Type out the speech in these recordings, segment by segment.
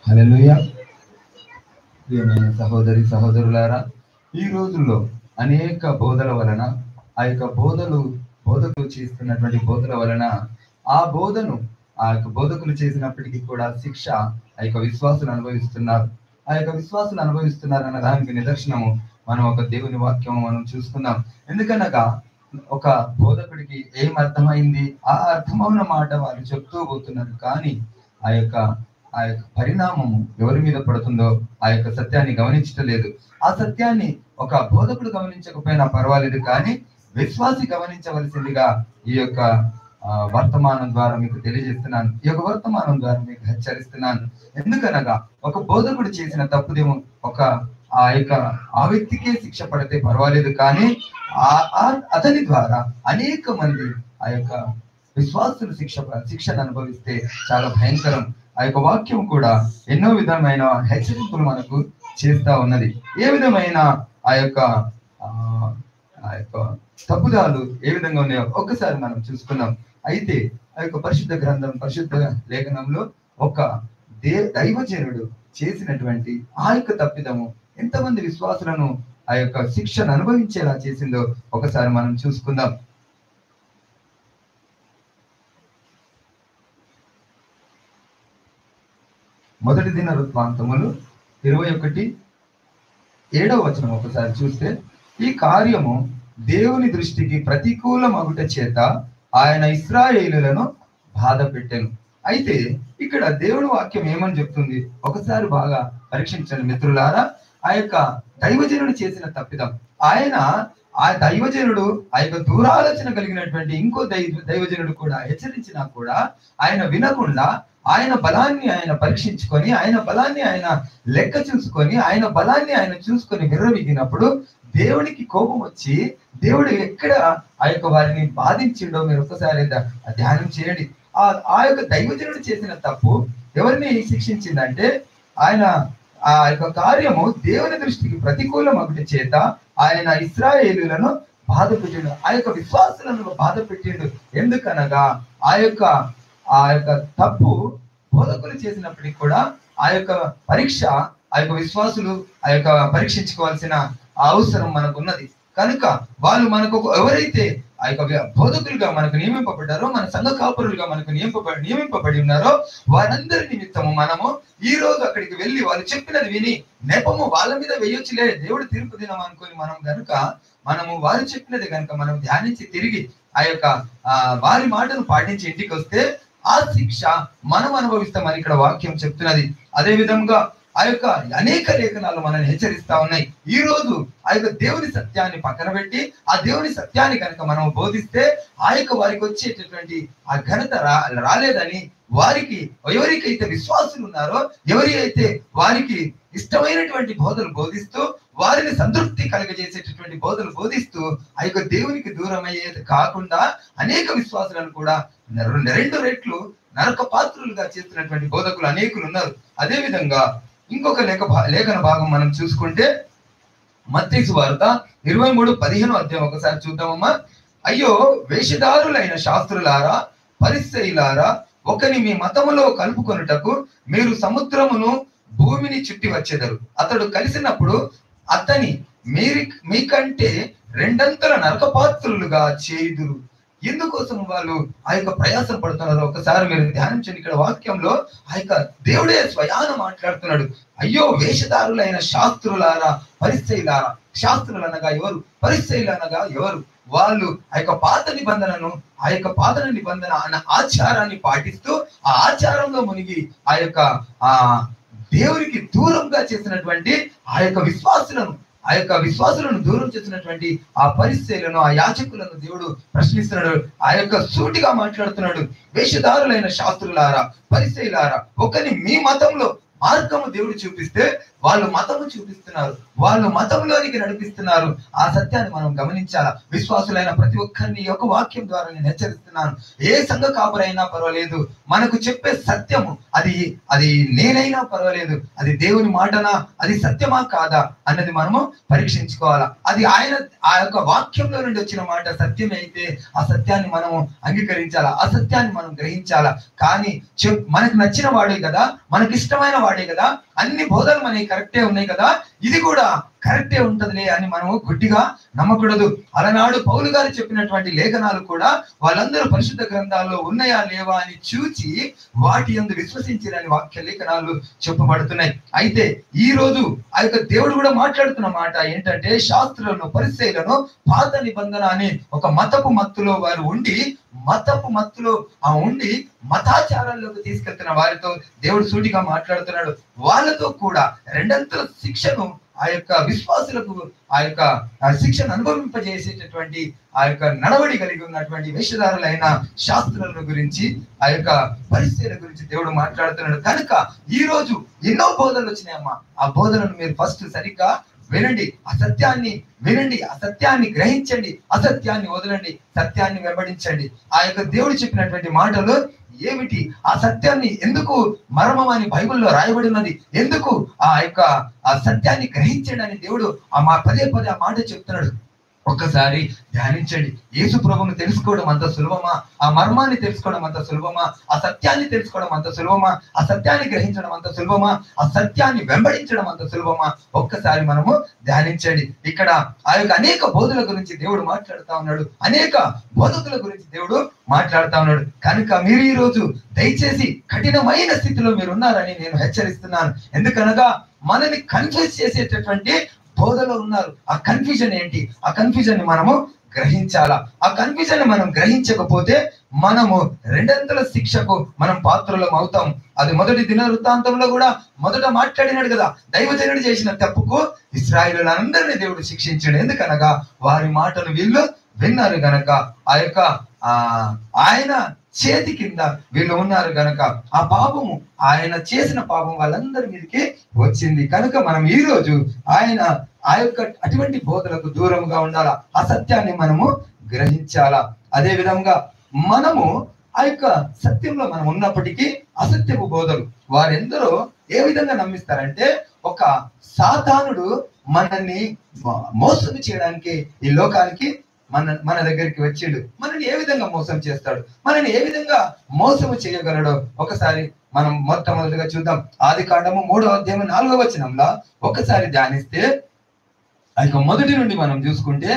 హల్లెలూయా ప్రియమైన సహోదరి సహోదరులారా ఈ రోజుల్లో అనేక బోధల వలన ఆ యొక్క బోధలు బోధకులు చేస్తున్నటువంటి బోధల వలన ఆ బోధను ఆ యొక్క బోధకులు చేసినప్పటికీ కూడా శిక్ష ఆ యొక్క విశ్వాసులు అనుభవిస్తున్నారు ఆ యొక్క విశ్వాసులు అనుభవిస్తున్నారు అన్న దానికి నిదర్శనము మనం ఒక దేవుని వాక్యం మనం చూసుకుందాం ఎందుకనగా ఒక బోధకుడికి ఏం అర్థమైంది ఆ అర్థమైన మాట వాళ్ళు చెప్తూ పోతున్నారు కానీ ఆ యొక్క ఆ యొక్క పరిణామము ఎవరి మీద పడుతుందో ఆ యొక్క సత్యాన్ని గమనించటలేదు ఆ సత్యాన్ని ఒక బోధకుడు గమనించకపోయినా పర్వాలేదు కానీ విశ్వాసి గమనించవలసిందిగా ఈ యొక్క ఆ, వర్తమానం ద్వారా మీకు తెలియజేస్తున్నాను ఈ యొక్క వర్తమానం ద్వారా మీకు హెచ్చరిస్తున్నాను ఎందుకనగా ఒక బోధకుడు చేసిన తప్పుదేమో ఒక ఆ యొక్క ఆ వ్యక్తికే శిక్ష పడితే పర్వాలేదు కానీ ఆ ఆ- అతని ద్వారా అనేక మంది ఆ యొక్క విశ్వాసులు శిక్ష శిక్షను అనుభవిస్తే చాలా భయంకరం ఆ యొక్క వాక్యం కూడా ఎన్నో విధమైన హెచ్చరింపులు మనకు చేస్తా ఉన్నది ఏ విధమైన ఆ యొక్క ఆ, ఆ యొక్క తప్పుదాలు ఏ విధంగా ఉన్నాయో ఒక్కసారి మనం చూసుకుందాం అయితే ఆ యొక్క పరిశుద్ధ గ్రంథం పరిశుద్ధ లేఖనంలో ఒక దే దైవజనుడు చేసినటువంటి ఆ యొక్క తప్పిదము ఎంతమంది విశ్వాసులను ఆ యొక్క శిక్షను అనుభవించేలా చేసిందో ఒకసారి మనం చూసుకుందాం మొదటి దిన వృత్తాంతములు ఇరవై ఒకటి ఏడవ వచనం ఒకసారి చూస్తే ఈ కార్యము దేవుని దృష్టికి ప్రతికూలమగుట చేత ఆయన ఇస్రాయేలులను బాధ పెట్టెను అయితే ఇక్కడ దేవుని వాక్యం ఏమని చెప్తుంది ఒకసారి బాగా పరీక్షించండి మిత్రులారా ఆ యొక్క దైవజనుడు చేసిన తప్పిదం ఆయన ఆ దైవజనుడు ఆ యొక్క దూరాలోచన కలిగినటువంటి ఇంకో దైవ దైవజనుడు కూడా హెచ్చరించినా కూడా ఆయన వినకుండా ఆయన బలాన్ని ఆయన పరీక్షించుకొని ఆయన బలాన్ని ఆయన లెక్క చూసుకొని ఆయన బలాన్ని ఆయన చూసుకొని విర్రవిగినప్పుడు దేవునికి కోపం వచ్చి దేవుడు ఎక్కడ ఆ యొక్క వారిని బాధించిండో మీరు ఒక్కసారి ద- ధ్యానం చేయండి ఆ ఆ యొక్క దైవజనుడు చేసిన తప్పు ఎవరిని శిక్షించిందంటే ఆయన ఆ యొక్క కార్యము దేవుని దృష్టికి ప్రతికూలం ఒకటి చేత ఆయన ఇస్రాయేలులను బాధ పెట్టిండు ఆ యొక్క విశ్వాసులను బాధ పెట్టిండు ఎందుకనగా ఆ యొక్క ఆ యొక్క తప్పు బోధకులు చేసినప్పటికీ కూడా ఆ యొక్క పరీక్ష ఆ యొక్క విశ్వాసులు ఆ యొక్క పరీక్షించుకోవాల్సిన అవసరం మనకు ఉన్నది కనుక వాళ్ళు మనకు ఒక- ఎవరైతే ఆ యొక్క వ్య- బోధకులుగా మనకు నియమింపబడ్డారో మన సంఘ కాపురులుగా మనకు నియమింపబడి నియమింపబడి ఉన్నారో వారందరి నిమిత్తము మనము ఈ రోజు అక్కడికి వెళ్ళి వాళ్ళు చెప్పినది విని నెపము వాళ్ళ మీద వేయొచ్చులే దేవుడు తీర్పు దినం అనుకొని మనం గనుక మనము వారు చెప్పినది కనుక మనం ధ్యానించి తిరిగి ఆ యొక్క ఆ వారి మాటను పాటించి ఇంటికి వస్తే ఆ శిక్ష మనం అనుభవిస్తామని ఇక్కడ వాక్యం చెప్తున్నది అదే విధంగా ఆ యొక్క అనేక లేఖనాలు మనల్ని హెచ్చరిస్తా ఉన్నాయి ఈ రోజు ఆ యొక్క దేవుని సత్యాన్ని పక్కన పెట్టి ఆ దేవుని సత్యాన్ని కనుక మనం బోధిస్తే ఆ యొక్క వారికి వచ్చేటటువంటి ఆ ఘనత రా రాలేదని వారికి ఎవరికైతే విశ్వాసులు ఉన్నారో ఎవరి అయితే వారికి ఇష్టమైనటువంటి బోధలు బోధిస్తూ వారిని సంతృప్తి కలగజేసేటటువంటి బోధలు బోధిస్తూ ఆ యొక్క దేవునికి దూరం అయ్యేది కాకుండా అనేక విశ్వాసులను కూడా రెండు రెండు రెట్లు నరక పాత్రులుగా చేస్తున్నటువంటి బోధకులు అనేకులు ఉన్నారు అదే విధంగా ఇంకొక లేఖ భా- లేఖన భాగం మనం చూసుకుంటే మత్తీసు వార్త ఇరవై మూడు పదిహేను అధ్యాయం ఒకసారి చూద్దామమ్మా అయ్యో వేషధారులైన శాస్త్రులారా పరిసయులారా ఒకని మీ మతములో కలుపుకొనుటకు మీరు సముద్రమును భూమిని చుట్టి వచ్చేదరు అతడు కలిసినప్పుడు అతని మీరి మీకంటే రెండంతల నరకపాత్రులుగా చేయుదురు ఎందుకోసం వాళ్ళు ఆ యొక్క ప్రయాసం పడుతున్నారో ఒకసారి మీరు ధ్యానించండి ఇక్కడ వాక్యంలో ఆ యొక్క దేవుడే స్వయాన మాట్లాడుతున్నాడు అయ్యో వేషధారులైన శాస్త్రులారా పరిచయులారా శాస్త్రులు అనగా ఎవరు పరిచయులు అనగా ఎవరు వాళ్ళు ఆ యొక్క పాత నిబంధనను ఆ యొక్క పాత నిబంధన అన్న ఆచారాన్ని పాటిస్తూ ఆ ఆచారంలో మునిగి ఆ యొక్క ఆ దేవునికి దూరంగా చేసినటువంటి ఆ యొక్క విశ్వాసులను ఆ యొక్క విశ్వాసులను దూరం చేసినటువంటి ఆ పరిస్థితులను ఆ యాచకులను దేవుడు ప్రశ్నిస్తున్నాడు ఆ యొక్క సూటిగా మాట్లాడుతున్నాడు వేషధారులైన శాస్త్రులారా పరిచయులారా ఒకరిని మీ మతంలో మార్గము దేవుడు చూపిస్తే వాళ్ళు మతము చూపిస్తున్నారు వాళ్ళు మతంలోనికి నడిపిస్తున్నారు ఆ సత్యాన్ని మనం గమనించాలా విశ్వాసులైన ప్రతి ఒక్కరిని ఈ యొక్క వాక్యం ద్వారా నేను హెచ్చరిస్తున్నాను ఏ సంఘ కాపురైనా పర్వాలేదు మనకు చెప్పే సత్యము అది అది నేనైనా పర్వాలేదు అది దేవుని మాటనా అది సత్యమా కాదా అన్నది మనము పరీక్షించుకోవాలా అది ఆయన ఆ యొక్క వాక్యంలో నుండి వచ్చిన మాట సత్యమే అయితే ఆ సత్యాన్ని మనము అంగీకరించాలా ఆ సత్యాన్ని మనం గ్రహించాలా కానీ చెప్ మనకు నచ్చిన వాడే కదా మనకి ఇష్టమైన వాడే వాడే కదా అన్ని బోధలు మనకి కరెక్టే ఉన్నాయి కదా ఇది కూడా కరెక్టే ఉంటదిలే అని మనము గుడ్డిగా నమ్మకూడదు అలనాడు పౌలు గారు చెప్పినటువంటి లేఖనాలు కూడా వాళ్ళందరూ పరిశుద్ధ గ్రంథాల్లో ఉన్నాయా లేవా అని చూచి వాటి యందు విశ్వసించారని వాక్య లేఖనాలు చెప్పబడుతున్నాయి అయితే ఈ రోజు ఆ యొక్క దేవుడు కూడా మాట్లాడుతున్న మాట ఏంటంటే శాస్త్రులను పరిచయలను పాత నిబంధన అని ఒక మతపు మత్తులో వారు ఉండి మతపు మత్తులో ఆ ఉండి మతాచారాల్లోకి తీసుకెళ్తున్న వారితో దేవుడు సూటిగా మాట్లాడుతున్నాడు వాళ్ళతో కూడా రెండంతల శిక్షను ఆ యొక్క విశ్వాసులకు ఆ యొక్క ఆ శిక్షను అనుభవింపజేసేటటువంటి ఆ యొక్క నడవడి కలిగి ఉన్నటువంటి వేషధారులైన శాస్త్రాల గురించి ఆ యొక్క పరిస్థితుల గురించి దేవుడు మాట్లాడుతున్నాడు కనుక ఈ రోజు ఎన్నో బోధనలు వచ్చినాయమ్మా ఆ బోధనను మీరు ఫస్ట్ సరిగ్గా వినండి ఆ సత్యాన్ని వినండి ఆ సత్యాన్ని గ్రహించండి అసత్యాన్ని వదలండి సత్యాన్ని వెంబడించండి ఆ యొక్క దేవుడు చెప్పినటువంటి మాటలు ఏమిటి ఆ సత్యాన్ని ఎందుకు మర్మం అని బైబిల్లో రాయబడి ఉన్నది ఎందుకు ఆ యొక్క ఆ సత్యాన్ని గ్రహించండి అని దేవుడు ఆ మా పదే పదే ఆ మాట చెప్తున్నాడు ఒక్కసారి ధ్యానించండి యేసు ప్రభువును తెలుసుకోవడం అంత సులభమా ఆ మర్మాన్ని తెలుసుకోవడం అంత సులభమా ఆ సత్యాన్ని తెలుసుకోవడం అంత సులభమా ఆ సత్యాన్ని గ్రహించడం అంత సులభమా ఆ సత్యాన్ని వెంబడించడం అంత సులభమా ఒక్కసారి మనము ధ్యానించండి ఇక్కడ ఆ యొక్క అనేక బోధుల గురించి దేవుడు మాట్లాడుతా ఉన్నాడు అనేక బోధకుల గురించి దేవుడు మాట్లాడుతా ఉన్నాడు కనుక మీరు ఈ రోజు దయచేసి కఠినమైన స్థితిలో మీరు ఉన్నారని నేను హెచ్చరిస్తున్నాను ఎందుకనగా మనని కన్ఫ్యూజ్ చేసేటటువంటి బోధలో ఉన్నారు ఆ కన్ఫ్యూజన్ ఏంటి ఆ కన్ఫ్యూజన్ ని మనము గ్రహించాలా ఆ కన్ఫ్యూజన్ ని మనం గ్రహించకపోతే మనము రెండంతల శిక్షకు మనం పాత్రలం అవుతాం అది మొదటి దిన వృత్తాంతంలో కూడా మొదట మాట్లాడినాడు కదా దైవజనుడు చేసిన తప్పుకు ఇస్రాయిలందరినీ దేవుడు శిక్షించాడు ఎందుకనగా వారి మాటలు వీళ్ళు విన్నారు గనక ఆ యొక్క ఆ ఆయన చేతి కింద వీళ్ళు ఉన్నారు గనక ఆ పాపము ఆయన చేసిన పాపం వాళ్ళందరి మీదకి వచ్చింది కనుక మనం ఈ రోజు ఆయన ఆ యొక్క అటువంటి బోధలకు దూరంగా ఉండాలా ఆ సత్యాన్ని మనము గ్రహించాలా అదే విధంగా మనము ఆ యొక్క సత్యంలో మనం ఉన్నప్పటికీ అసత్యపు బోధలు వారెందరో ఏ విధంగా నమ్మిస్తారంటే ఒక సాతానుడు మనల్ని మో- మోసం చేయడానికి ఈ లోకానికి మన మన దగ్గరికి వచ్చిండు మనల్ని ఏ విధంగా మోసం చేస్తాడు మనల్ని ఏ విధంగా మోసము చేయగలడో ఒకసారి మనం మొట్టమొదటిగా చూద్దాం ఆది కాండము మూడో అధ్యాయం నాలుగో వచనంలో ఒకసారి ధ్యానిస్తే ఆ యొక్క మొదటి నుండి మనం చూసుకుంటే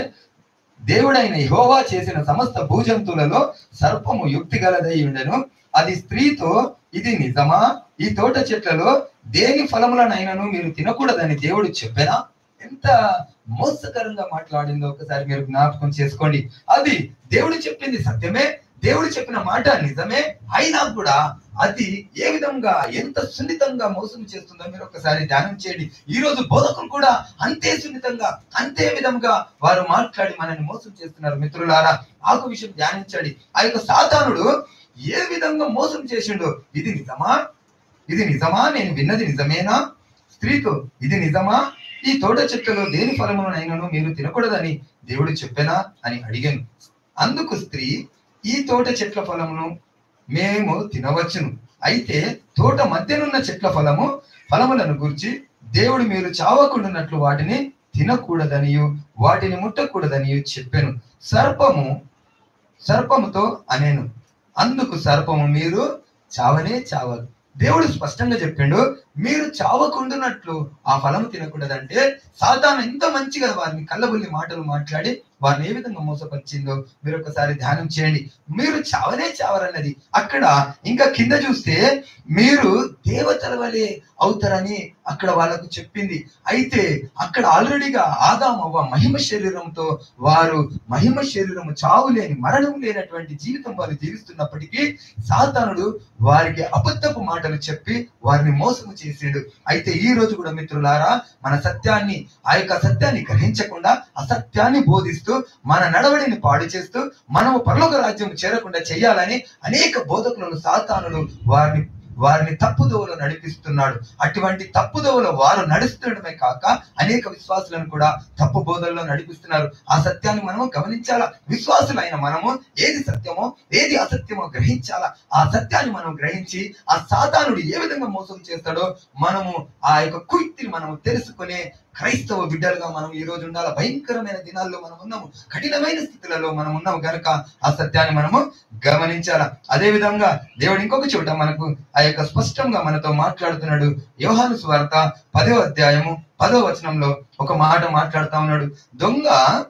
దేవుడైన యెహోవా చేసిన సమస్త భూజంతువులలో సర్పము యుక్తి గలదై ఉండెను అది స్త్రీతో ఇది నిజమా ఈ తోట చెట్లలో దేని ఫలములనైనను మీరు తినకూడదని దేవుడు చెప్పానా ఎంత మోసకరంగా మాట్లాడిందో ఒకసారి మీరు జ్ఞాపకం చేసుకోండి అది దేవుడు చెప్పింది సత్యమే దేవుడు చెప్పిన మాట నిజమే అయినా కూడా అది ఏ విధంగా ఎంత సున్నితంగా మోసం చేస్తుందో మీరు ఒకసారి ధ్యానం చేయండి ఈ రోజు బోధకులు కూడా అంతే సున్నితంగా అంతే విధంగా వారు మాట్లాడి మనల్ని మోసం చేస్తున్నారు మిత్రులారా ఆకు విషయం ధ్యానించండి ఆ యొక్క సాతానుడు ఏ విధంగా మోసం చేసిండో ఇది నిజమా ఇది నిజమా నేను విన్నది నిజమేనా స్త్రీతో ఇది నిజమా ఈ తోట చెట్లలో దేని ఫలమునైనను మీరు తినకూడదని దేవుడు చెప్పెనా అని అడిగాను అందుకు స్త్రీ ఈ తోట చెట్ల ఫలమును మేము తినవచ్చును అయితే తోట మధ్యనున్న చెట్ల ఫలము ఫలములను గురించి దేవుడు మీరు చావకుండానట్లు వాటిని తినకూడదనియు వాటిని ముట్టకూడదనియు చెప్పాను సర్పము సర్పముతో అనేను అందుకు సర్పము మీరు చావనే చావరు దేవుడు స్పష్టంగా చెప్పిండు మీరు చావకుండునట్లు ఆ ఫలము తినకూడదంటే సాతాను ఎంత మంచిగా వారిని కళ్ళబుల్లి మాటలు మాట్లాడి వారిని ఏ విధంగా మోసపరిచిందో మీరు ఒకసారి ధ్యానం చేయండి మీరు చావనే చావరన్నది అక్కడ ఇంకా కింద చూస్తే మీరు దేవతల వలె అవుతారని అక్కడ వాళ్ళకు చెప్పింది అయితే అక్కడ ఆల్రెడీగా ఆదాం అవ్వ మహిమ శరీరంతో వారు మహిమ శరీరము చావు లేని మరణం లేనటువంటి జీవితం వారు జీవిస్తున్నప్పటికీ సాతానుడు వారికి అబద్ధపు మాటలు చెప్పి వారిని మోసము చేసాడు అయితే ఈ రోజు కూడా మిత్రులారా మన సత్యాన్ని ఆ యొక్క సత్యాన్ని గ్రహించకుండా అసత్యాన్ని బోధిస్తూ మన నడవడిని పాడు చేస్తూ మనము పరలోక రాజ్యం చేరకుండా చేయాలని అనేక బోధకులను సాతానుడు వారిని వారిని తప్పుదోవలో నడిపిస్తున్నాడు అటువంటి తప్పుదోవలో వారు నడుస్తుండడమే కాక అనేక విశ్వాసులను కూడా తప్పు బోధల్లో నడిపిస్తున్నారు ఆ సత్యాన్ని మనము గమనించాలా విశ్వాసులైన మనము ఏది సత్యమో ఏది అసత్యమో గ్రహించాలా ఆ సత్యాన్ని మనం గ్రహించి ఆ సాతానుడు ఏ విధంగా మోసం చేస్తాడో మనము ఆ యొక్క కుయుక్తిని మనము తెలుసుకునే క్రైస్తవ బిడ్డలుగా మనం ఈ రోజు ఉండాలి భయంకరమైన దినాల్లో మనం ఉన్నాము కఠినమైన స్థితులలో మనం ఉన్నాము గనుక ఆ సత్యాన్ని మనము గమనించాలా అదే విధంగా దేవుడు ఇంకొక చోట మనకు ఆ యొక్క స్పష్టంగా మనతో మాట్లాడుతున్నాడు యోహాను స్వార్త పదో అధ్యాయము పదో వచనంలో ఒక మాట మాట్లాడుతా ఉన్నాడు దొంగ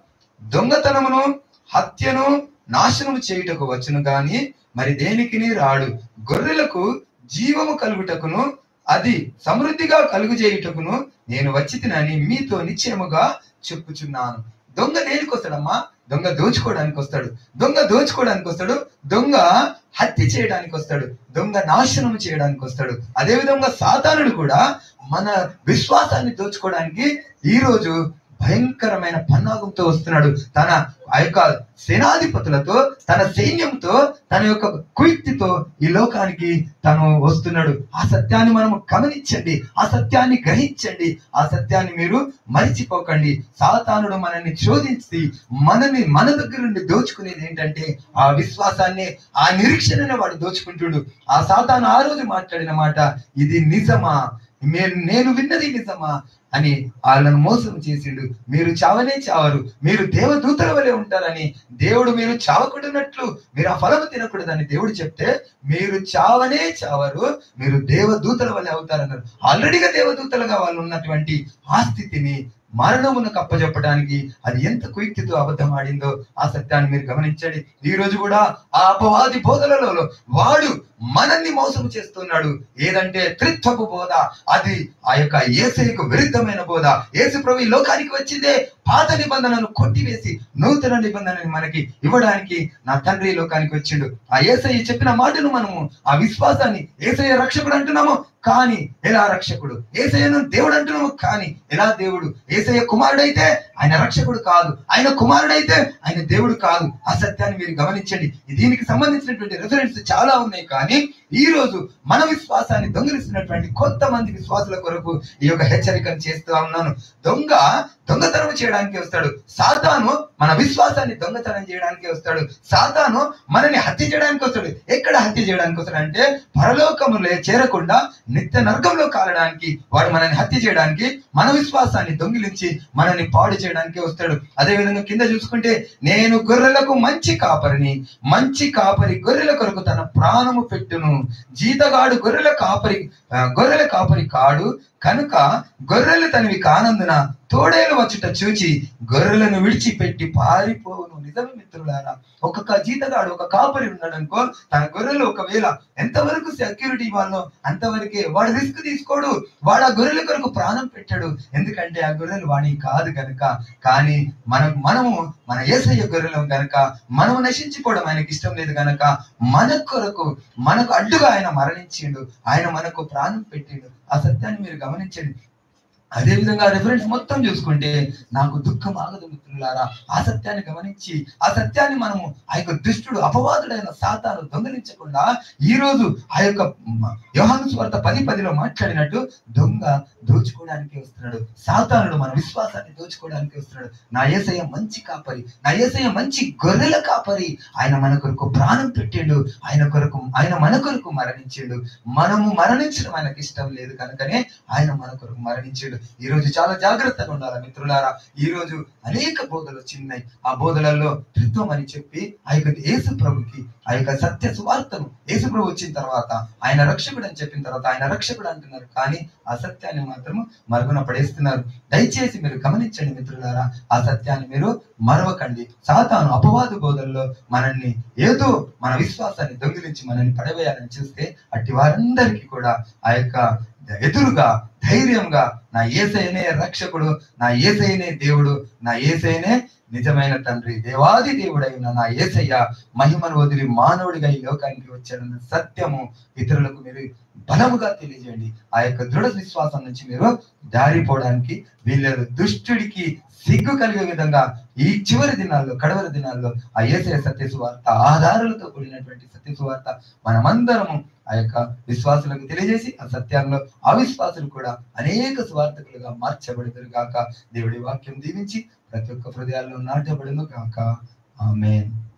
దొంగతనమును హత్యను నాశనము చేయుటకు వచ్చును గాని మరి దేనికిని రాడు గొర్రెలకు జీవము కలుగుటకును అది సమృద్ధిగా కలుగు చేయుటకును నేను వచ్చి తినని మీతో నిశ్చయముగా చెప్పుచున్నాను దొంగ దేనికి వస్తాడమ్మా దొంగ దోచుకోవడానికి వస్తాడు దొంగ దోచుకోవడానికి వస్తాడు దొంగ హత్య చేయడానికి వస్తాడు దొంగ నాశనం చేయడానికి వస్తాడు అదే విధంగా సాతానుడు కూడా మన విశ్వాసాన్ని దోచుకోవడానికి ఈ రోజు భయంకరమైన పన్నాగంతో వస్తున్నాడు తన ఆ యొక్క సేనాధిపతులతో తన సైన్యంతో తన యొక్క కుయుక్తితో ఈ లోకానికి తను వస్తున్నాడు ఆ సత్యాన్ని మనం గమనించండి ఆ సత్యాన్ని గ్రహించండి ఆ సత్యాన్ని మీరు మరిచిపోకండి సాతానుడు మనల్ని శోధించి మనని మన దగ్గర నుండి దోచుకునేది ఏంటంటే ఆ విశ్వాసాన్ని ఆ నిరీక్షణని వాడు దోచుకుంటుడు ఆ సాతాను ఆ రోజు మాట్లాడిన మాట ఇది నిజమా నేను నేను విన్నది నిజమా అని వాళ్ళను మోసం చేసిండు మీరు చావనే చావరు మీరు దేవదూతల వలె ఉంటారని దేవుడు మీరు చావకూడనట్లు మీరు ఆ ఫలము తినకూడదని దేవుడు చెప్తే మీరు చావనే చావరు మీరు దేవదూతల వలె అవుతారన్నారు ఆల్రెడీగా దేవదూతలుగా వాళ్ళు ఉన్నటువంటి ఆ స్థితిని మరణమునకు అప్పజెప్పడానికి అది ఎంత కుయుక్తితో అబద్ధం ఆడిందో ఆ సత్యాన్ని మీరు గమనించండి ఈ రోజు కూడా ఆ అపవాది బోధలలో వాడు మనల్ని మోసం చేస్తున్నాడు ఏదంటే త్రిత్వపు బోధ అది ఆ యొక్క ఏసైకు విరుద్ధమైన బోధ ఏసు ప్రభు ఈ లోకానికి వచ్చిందే పాత నిబంధనను కొట్టివేసి నూతన నిబంధనని మనకి ఇవ్వడానికి నా తండ్రి ఈ లోకానికి వచ్చిండు ఆ ఏసయ్య చెప్పిన మాటను మనము ఆ విశ్వాసాన్ని ఏసయ్య రక్షకుడు అంటున్నాము కానీ ఎలా రక్షకుడు ఏసయ్యను దేవుడు అంటున్నాము కానీ ఎలా దేవుడు ఏసయ్య కుమారుడైతే ఆయన రక్షకుడు కాదు ఆయన కుమారుడైతే ఆయన దేవుడు కాదు ఆ సత్యాన్ని మీరు గమనించండి దీనికి సంబంధించినటువంటి రిఫరెన్స్ చాలా ఉన్నాయి కానీ ఈ రోజు మన విశ్వాసాన్ని దొంగిలిస్తున్నటువంటి కొంతమంది విశ్వాసుల కొరకు ఈ యొక్క హెచ్చరికను చేస్తూ ఉన్నాను దొంగ దొంగతనం చేయడానికి వస్తాడు సాతాను మన విశ్వాసాన్ని దొంగతనం చేయడానికి వస్తాడు సాతాను మనని హత్య చేయడానికి వస్తాడు ఎక్కడ హత్య చేయడానికి వస్తాడు అంటే పరలోకములే చేరకుండా నిత్య నరకంలో కాలడానికి వాడు మనల్ని హత్య చేయడానికి మన విశ్వాసాన్ని దొంగిలించి మనల్ని పాడు చేయడానికి వస్తాడు అదే విధంగా కింద చూసుకుంటే నేను గొర్రెలకు మంచి కాపరిని మంచి కాపరి గొర్రెల కొరకు తన ప్రాణము పెట్టును జీతగాడు గొర్రెల కాపరి ఆ, గొర్రెల కాపరి కాడు కనుక గొర్రెలు తనవి కానందున తోడేలు వచ్చుట చూచి గొర్రెలను విడిచిపెట్టి పారిపోవును నిజమే మిత్రులారా ఒక్కొక్క జీతగాడు ఒక కాపరి ఉన్నాడు అనుకో తన గొర్రెలు ఒకవేళ ఎంతవరకు సెక్యూరిటీ ఇవ్వాలో అంతవరకే వాడు రిస్క్ తీసుకోడు వాడు ఆ గొర్రెల కొరకు ప్రాణం పెట్టాడు ఎందుకంటే ఆ గొర్రెలు వాడి కాదు కనుక కానీ మనం మనము మన ఏసయ్య గొర్రెలం గనక మనము నశించిపోవడం ఆయనకి ఇష్టం లేదు గనక మన కొరకు మనకు అడ్డుగా ఆయన మరణించిండు ఆయన మనకు ప్రాణం పెట్టిండు ఆ సత్యాన్ని మీరు గమనించండి అదే విధంగా రిఫరెన్స్ మొత్తం చూసుకుంటే నాకు దుఃఖం ఆగదు మిత్రులారా ఆ సత్యాన్ని గమనించి ఆ సత్యాన్ని మనము ఆ యొక్క దుష్టుడు అపవాదుడైన సాతాను దొంగలించకుండా ఈ రోజు ఆ యొక్క యోహాను స్వార్థ పది పదిలో మాట్లాడినట్టు దొంగ దోచుకోవడానికి వస్తున్నాడు సాతానుడు మన విశ్వాసాన్ని దోచుకోవడానికి వస్తున్నాడు నా ఏసయ్య మంచి కాపరి నా ఏసయ్య మంచి గొర్రెల కాపరి ఆయన మన కొరకు ప్రాణం పెట్టిండు ఆయన కొరకు ఆయన మన కొరకు మరణించిండు మనము మరణించడం ఆయనకి ఇష్టం లేదు కనుకనే ఆయన మన కొరకు మరణించాడు ఈ రోజు చాలా జాగ్రత్తగా ఉండాలి మిత్రులారా ఈ రోజు అనేక బోధలు వచ్చినాయి ఆ బోధలలో త్రిత్వం అని చెప్పి ఆ యొక్క యేసు ప్రభుకి ఆ యొక్క సత్య సువార్తను యేసు ప్రభు వచ్చిన తర్వాత ఆయన రక్షకుడు అని చెప్పిన తర్వాత ఆయన రక్షకుడు అంటున్నారు కానీ ఆ సత్యాన్ని మాత్రం మరుగున పడేస్తున్నారు దయచేసి మీరు గమనించండి మిత్రులారా ఆ సత్యాన్ని మీరు మరవకండి సాతాను అపవాదు బోధల్లో మనల్ని ఏదో మన విశ్వాసాన్ని దొంగిలించి మనల్ని పడవేయాలని చూస్తే అట్టి వారందరికీ కూడా ఆ యొక్క ఎదురుగా ధైర్యంగా నా ఏసైనే రక్షకుడు నా ఏసైనే దేవుడు నా ఏసైనే నిజమైన తండ్రి దేవాది దేవుడైన నా ఏసయ్య మహిమను వదిలి మానవుడిగా ఈ లోకానికి వచ్చాడన్న సత్యము ఇతరులకు మీరు బలముగా తెలియజేయండి ఆ యొక్క దృఢ విశ్వాసం నుంచి మీరు దారిపోవడానికి వీళ్ళ దుష్టుడికి సిగ్గు కలిగే విధంగా ఈ చివరి దినాల్లో కడవరి దినాల్లో ఆ ఏసయ సత్య సువార్త ఆధారాలతో కూడినటువంటి సత్య సువార్త మనమందరము ఆ యొక్క విశ్వాసులకు తెలియజేసి ఆ సత్యాల్లో అవిశ్వాసులు కూడా అనేక స్వార్థకులుగా మార్చబడతారు గాక దేవుడి వాక్యం దీవించి ప్రతి ఒక్క హృదయాల్లో నాటబడును గాక ఆమెన్